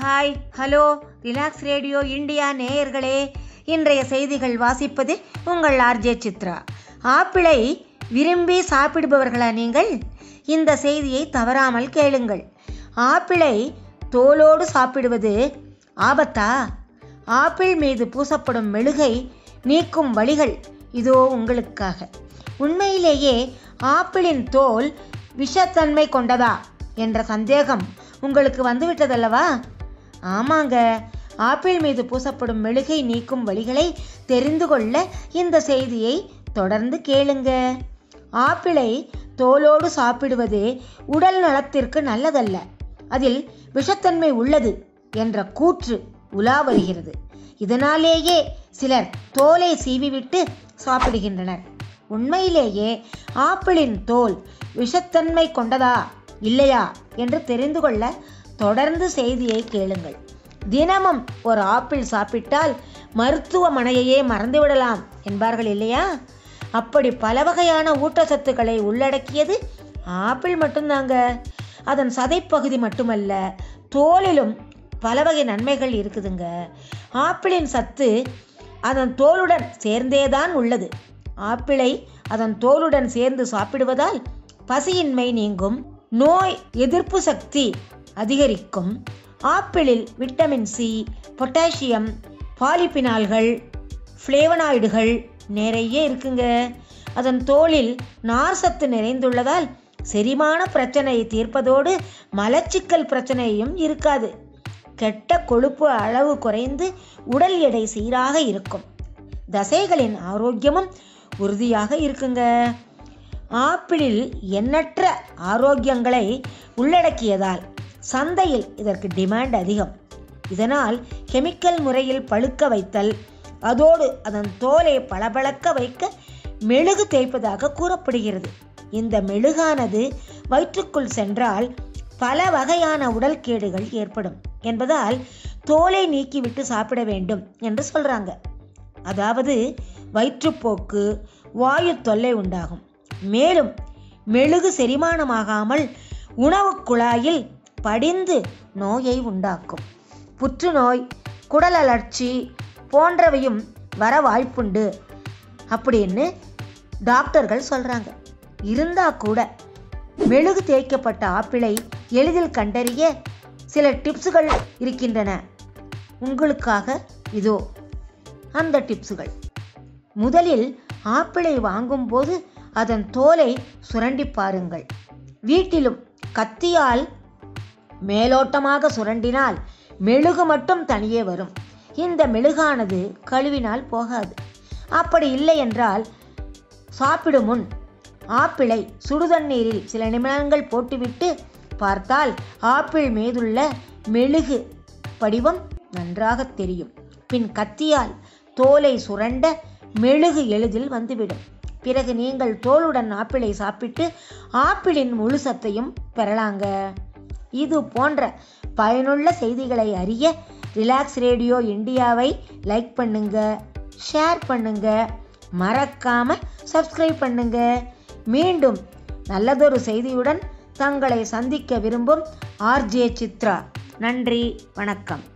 hi hello relax radio India நேயர்களே இன்றைய செய்திகள் வாசிப்பது உங்கள் ஆர்ஜே சித்ரா ஆப்பிளை விரும்பி சாப்பிடுபவர்களா நீங்கள் இந்த செய்தியை தவறாமல் கேளுங்கள் ஆப்பிளை தோலோடு சாப்பிடுவது ஆபத்தா ஆப்பிள் மீது பூசப்படும் மெழுகை நீக்கும் வழிகள் இதோ உங்களுக்காக உண்மையிலேயே ஆப்பிளின் தோல் விஷத்தன்மை கொண்டதா என்ற சந்தேகம் உங்களுக்கு வந்துவிட்டதல்லவா ஆமாங்க ஆப்பிள் மீது பூசப்படும் மெழுகை நீக்கும் வழிகளை தெரிந்து கொள்ள இந்த செய்தியை தொடர்ந்து கேளுங்க ஆப்பிளை தோலோடு சாப்பிடுவது உடல் நலத்திற்கு நல்லதல்ல அதில் விஷத்தன்மை உள்ளது என்ற கூற்று உலா வருகிறது இதனாலேயே சிலர் தோலை சீவிவிட்டு சாப்பிடுகின்றனர் உண்மையிலேயே ஆப்பிளின் தோல் விஷத்தன்மை கொண்டதா இல்லையா என்று தெரிந்து கொள்ள தொடர்ந்து செய்தியை கேளுங்கள் தினமும் ஒரு ஆப்பிள் சாப்பிட்டால் மருத்துவமனையையே மறந்துவிடலாம் என்பார்கள் இல்லையா அப்படி பல வகையான ஊட்டச்சத்துக்களை உள்ளடக்கியது ஆப்பிள் மட்டும்தாங்க அதன் சதைப்பகுதி மட்டுமல்ல தோலிலும் பல வகை நன்மைகள் இருக்குதுங்க ஆப்பிளின் சத்து அதன் தோலுடன் சேர்ந்தேதான் உள்ளது ஆப்பிளை அதன் தோலுடன் சேர்ந்து சாப்பிடுவதால் பசியின்மை நீங்கும் நோய் எதிர்ப்பு சக்தி அதிகரிக்கும் ஆப்பிளில் விட்டமின் சி பொட்டாசியம் பாலிபினால்கள் ஃப்ளேவனாய்டுகள் நிறைய இருக்குங்க அதன் தோலில் நார் சத்து நிறைந்துள்ளதால் செரிமான பிரச்சனையை தீர்ப்பதோடு மலச்சிக்கல் பிரச்சனையும் இருக்காது கெட்ட கொழுப்பு அளவு குறைந்து உடல் எடை சீராக இருக்கும் தசைகளின் ஆரோக்கியமும் உறுதியாக இருக்குங்க ஆப்பிளில் எண்ணற்ற ஆரோக்கியங்களை உள்ளடக்கியதால் சந்தையில் இதற்கு டிமாண்ட் அதிகம் இதனால் கெமிக்கல் முறையில் பழுக்க வைத்தல் அதோடு அதன் தோலை பளபளக்க வைக்க மெழுகு தேய்ப்பதாக கூறப்படுகிறது இந்த மெழுகானது வயிற்றுக்குள் சென்றால் பல வகையான உடல் கேடுகள் ஏற்படும் என்பதால் தோலை நீக்கிவிட்டு சாப்பிட வேண்டும் என்று சொல்றாங்க அதாவது வயிற்றுப்போக்கு வாயு தொல்லை உண்டாகும் மேலும் மெழுகு செரிமானமாகாமல் உணவு குழாயில் படிந்து நோயை உண்டாக்கும் புற்றுநோய் குடல் அழற்சி போன்றவையும் வர வாய்ப்புண்டு அப்படின்னு டாக்டர்கள் சொல்கிறாங்க இருந்தால் கூட மெழுகு தேய்க்கப்பட்ட ஆப்பிளை எளிதில் கண்டறிய சில டிப்ஸுகள் இருக்கின்றன உங்களுக்காக இதோ அந்த டிப்ஸுகள் முதலில் ஆப்பிளை வாங்கும்போது அதன் தோலை சுரண்டி பாருங்கள் வீட்டிலும் கத்தியால் மேலோட்டமாக சுரண்டினால் மெழுகு மட்டும் தனியே வரும் இந்த மெழுகானது கழுவினால் போகாது அப்படி இல்லை என்றால் சாப்பிடும் முன் ஆப்பிளை சுடுதண்ணீரில் சில நிமிடங்கள் போட்டுவிட்டு பார்த்தால் ஆப்பிள் மீதுள்ள மெழுகு படிவம் நன்றாக தெரியும் பின் கத்தியால் தோலை சுரண்ட மெழுகு எளிதில் வந்துவிடும் பிறகு நீங்கள் தோலுடன் ஆப்பிளை சாப்பிட்டு ஆப்பிளின் முழு சத்தையும் பெறலாங்க இது போன்ற பயனுள்ள செய்திகளை அறிய ரிலாக்ஸ் ரேடியோ இந்தியாவை லைக் பண்ணுங்க ஷேர் பண்ணுங்க மறக்காம சப்ஸ்கிரைப் பண்ணுங்க மீண்டும் நல்லதொரு செய்தியுடன் தங்களை சந்திக்க விரும்பும் ஆர்ஜே சித்ரா நன்றி வணக்கம்